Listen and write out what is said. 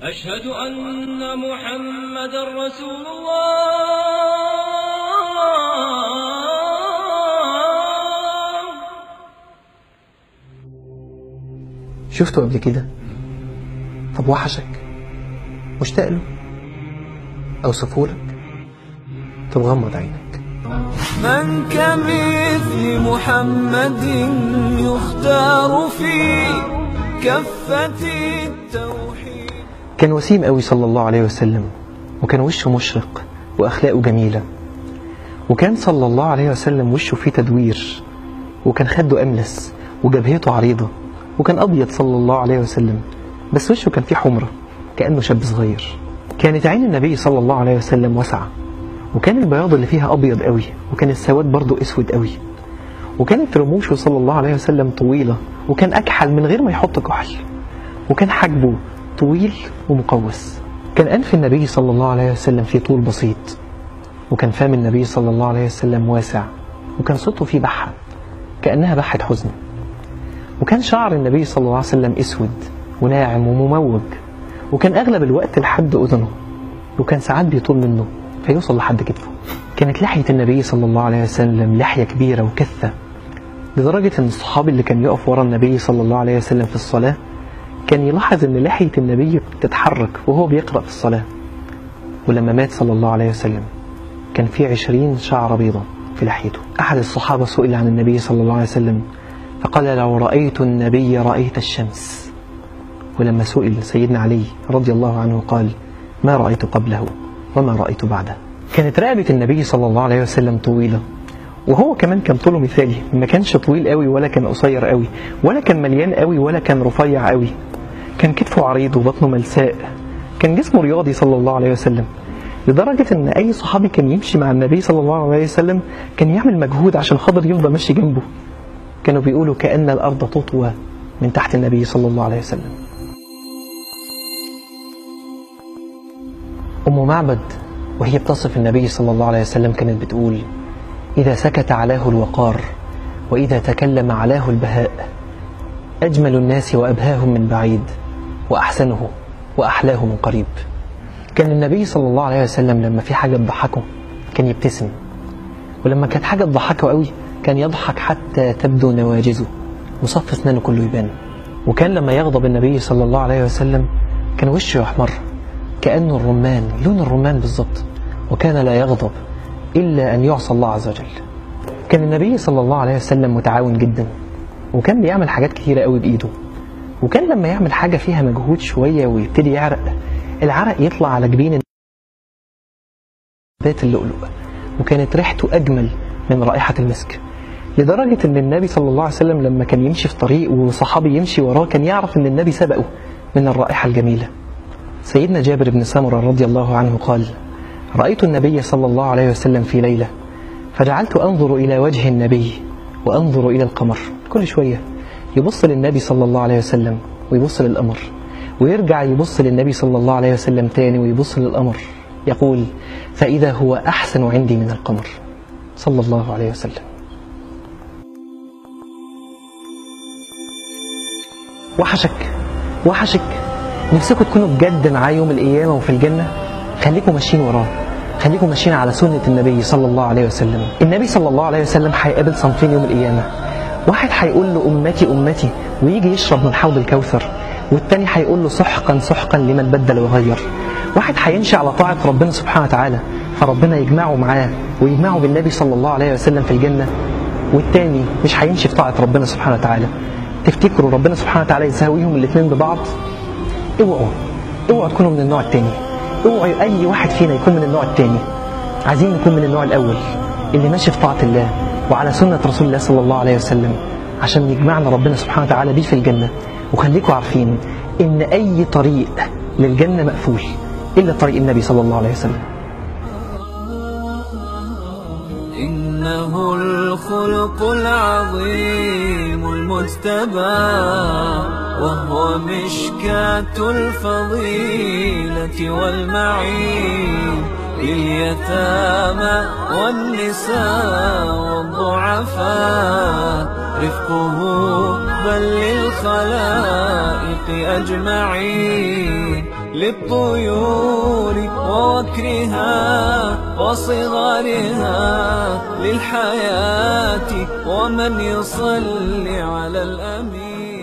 أشهد أن محمد رسول الله شفته قبل كده طب وحشك مشتاق له اوصفه لك طب غمض عينك من كمثل محمد يختار في كفة التوحيد كان وسيم قوي صلى الله عليه وسلم وكان وشه مشرق واخلاقه جميله وكان صلى الله عليه وسلم وشه فيه تدوير وكان خده املس وجبهته عريضه وكان ابيض صلى الله عليه وسلم بس وشه كان فيه حمره كانه شاب صغير كانت عين النبي صلى الله عليه وسلم واسعه وكان البياض اللي فيها ابيض قوي وكان السواد برضه اسود قوي وكانت رموشه صلى الله عليه وسلم طويله وكان اكحل من غير ما يحط كحل وكان حجبه طويل ومقوس كان أنف النبي صلى الله عليه وسلم فيه طول بسيط وكان فم النبي صلى الله عليه وسلم واسع وكان صوته فيه بحة كأنها بحة حزن وكان شعر النبي صلى الله عليه وسلم أسود وناعم ومموج وكان أغلب الوقت لحد أذنه وكان ساعات بيطول منه فيوصل لحد كتفه كانت لحية النبي صلى الله عليه وسلم لحية كبيرة وكثة لدرجة أن الصحابي اللي كان يقف ورا النبي صلى الله عليه وسلم في الصلاة كان يلاحظ ان لحية النبي بتتحرك وهو بيقرأ في الصلاة ولما مات صلى الله عليه وسلم كان في عشرين شعرة بيضة في لحيته أحد الصحابة سئل عن النبي صلى الله عليه وسلم فقال لو رأيت النبي رأيت الشمس ولما سئل سيدنا علي رضي الله عنه قال ما رأيت قبله وما رأيت بعده كانت رقبة النبي صلى الله عليه وسلم طويلة وهو كمان كان طوله مثالي ما كانش طويل قوي ولا كان قصير قوي ولا كان مليان قوي ولا كان رفيع قوي كان كتفه عريض وبطنه ملساء كان جسمه رياضي صلى الله عليه وسلم لدرجة إن أي صحابي كان يمشي مع النبي صلى الله عليه وسلم كان يعمل مجهود عشان خاطر يفضل ماشي جنبه كانوا بيقولوا كأن الأرض تطوى من تحت النبي صلى الله عليه وسلم أم معبد وهي بتصف النبي صلى الله عليه وسلم كانت بتقول إذا سكت علاه الوقار وإذا تكلم علاه البهاء أجمل الناس وأبهاهم من بعيد وأحسنه وأحلاه من قريب كان النبي صلى الله عليه وسلم لما في حاجة تضحكه كان يبتسم ولما كانت حاجة تضحكه قوي كان يضحك حتى تبدو نواجزه وصف أسنانه كله يبان وكان لما يغضب النبي صلى الله عليه وسلم كان وشه يحمر كأنه الرمان لون الرمان بالظبط وكان لا يغضب إلا أن يعصى الله عز وجل كان النبي صلى الله عليه وسلم متعاون جدا وكان بيعمل حاجات كتيرة قوي بإيده وكان لما يعمل حاجة فيها مجهود شوية ويبتدي يعرق العرق يطلع على جبين ذات اللؤلؤ وكانت ريحته أجمل من رائحة المسك لدرجة أن النبي صلى الله عليه وسلم لما كان يمشي في طريق وصحابي يمشي وراه كان يعرف أن النبي سبقه من الرائحة الجميلة سيدنا جابر بن سمرة رضي الله عنه قال رأيت النبي صلى الله عليه وسلم في ليلة فجعلت أنظر إلى وجه النبي وأنظر إلى القمر كل شوية يبص للنبي صلى الله عليه وسلم ويبص للقمر ويرجع يبص للنبي صلى الله عليه وسلم تاني ويبص للقمر يقول فإذا هو أحسن عندي من القمر صلى الله عليه وسلم وحشك وحشك نفسكم تكونوا بجد معاه يوم القيامة وفي الجنة خليكم ماشيين وراه خليكم ماشيين على سنة النبي صلى الله عليه وسلم النبي صلى الله عليه وسلم هيقابل صنفين يوم القيامة واحد هيقول له أمتي أمتي ويجي يشرب من حوض الكوثر والتاني هيقول له سحقا سحقا لمن بدل وغير واحد هيمشي على طاعة ربنا سبحانه وتعالى فربنا يجمعه معاه ويجمعه بالنبي صلى الله عليه وسلم في الجنة والتاني مش هيمشي في طاعة ربنا سبحانه وتعالى تفتكروا ربنا سبحانه وتعالى يساويهم الاثنين ببعض اوعوا اوعوا تكونوا من النوع التاني اوعوا اي واحد فينا يكون من النوع التاني عايزين نكون من النوع الاول اللي ماشي في طاعة الله وعلى سنة رسول الله صلى الله عليه وسلم عشان يجمعنا ربنا سبحانه وتعالى بيه في الجنة وخليكم عارفين ان اي طريق للجنة مقفول الا طريق النبي صلى الله عليه وسلم إنه الخلق العظيم المجتبى وهو مشكاة الفضيلة والمعين لليتامى والنساء والضعفاء رفقه بل للخلائق أجمعين للطيور ووكرها وصغارها للحياة ومن يصلي على الأمين